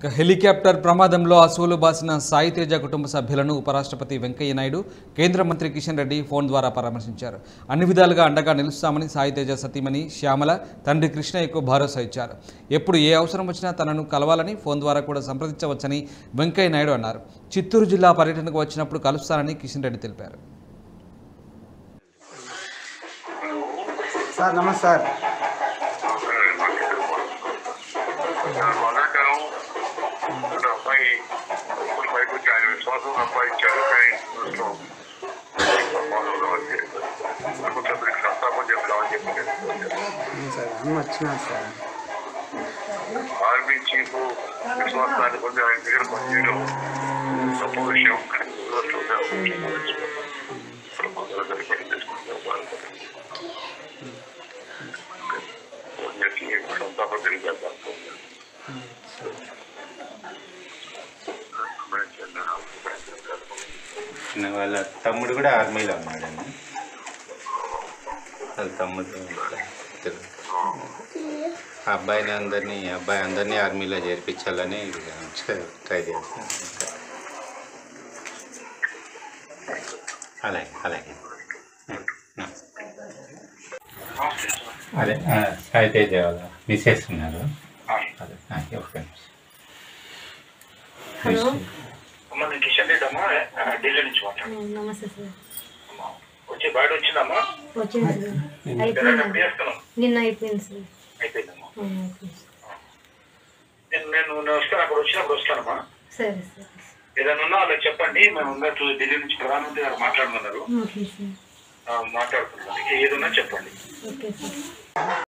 ఇక హెలికాప్టర్ ప్రమాదంలో అసువులు బాసిన సాయి తేజ కుటుంబ సభ్యులను ఉపరాష్ట్రపతి వెంకయ్య నాయుడు కేంద్ర మంత్రి కిషన్ రెడ్డి ఫోన్ ద్వారా పరామర్శించారు అన్ని విధాలుగా అండగా నిలుస్తామని సాయి తేజ సతీమణి శ్యామల తండ్రి కృష్ణయ్యకు భరోసా ఇచ్చారు ఎప్పుడు ఏ అవసరం వచ్చినా తనను కలవాలని ఫోన్ ద్వారా కూడా సంప్రదించవచ్చని వెంకయ్య నాయుడు అన్నారు చిత్తూరు జిల్లా పర్యటనకు వచ్చినప్పుడు కలుస్తానని కిషన్ రెడ్డి తెలిపారు సార్ నమస్తే సార్ బాధాకరం ఒక అబ్బాయి ఇప్పుడు బయటకు వచ్చి ఆయన విశ్వాసం సంపాదించాడు కానీ ఇంట్లో ప్రమాదంలో వచ్చి కుటుంబ సభ్యులకు సంతాపం చెప్తామని చెప్పి అవును సార్ అమ్మ వచ్చినారు సార్ ఆర్మీ చీఫ్ విశ్వాసాన్ని పొంది ఆయన దగ్గర పనిచేయడం గొప్ప విషయం కానీ దురదృష్టంగా ప్రమాదాలు జరిపడి తీసుకుంటే బాధపడింది సంతాపం తెలియజేద్దాం నా వాళ్ళ తమ్ముడు కూడా ఆర్మీలో ఉన్నాడండి వాళ్ళ తమ్ముడు ఇద్దరు. ఆ అబ్బాయిని అందరినీ ఆ అబ్బాయి అందరినీ ఆర్మీలో చేర్పించాలని ట్రై చేస్తాను అలాగే అలాగే అదే ఆ, సాయి తేజ వాళ్ళ మిసెస్ ఉన్నారు అదే ఆ, ఓకే హలో అమ్మ నేను కిషన్ రెడ్డి అమ్మా ఆ, ఢిల్లీ నుంచి మాట్లాడు నమస్తే సార్ అమ్మా. వచ్చి బయట వచ్చిందమ్మా వచ్చింది సార్ ఎప్పుడు అయిపోయింది చేస్తున్నాం నిన్న అయిపోయింది సార్ అయిపోయిందమ్మా ఆ, అయిపోయింది సార్. నేను నేను నేను వస్తాను అక్కడ వచ్చినప్పుడు వస్తానమ్మా సరే సార్ ఏదైనా ఉన్నా వాళ్ళకి చెప్పండి మేము అందరూ ఢిల్లీ నుంచి ప్రధానమంత్రి గారు మాట్లాడమన్నారు ఓకే సార్ ఆ, మాట్లాడుతున్నాం ఏదైనా చెప్పండి ఓకే సార్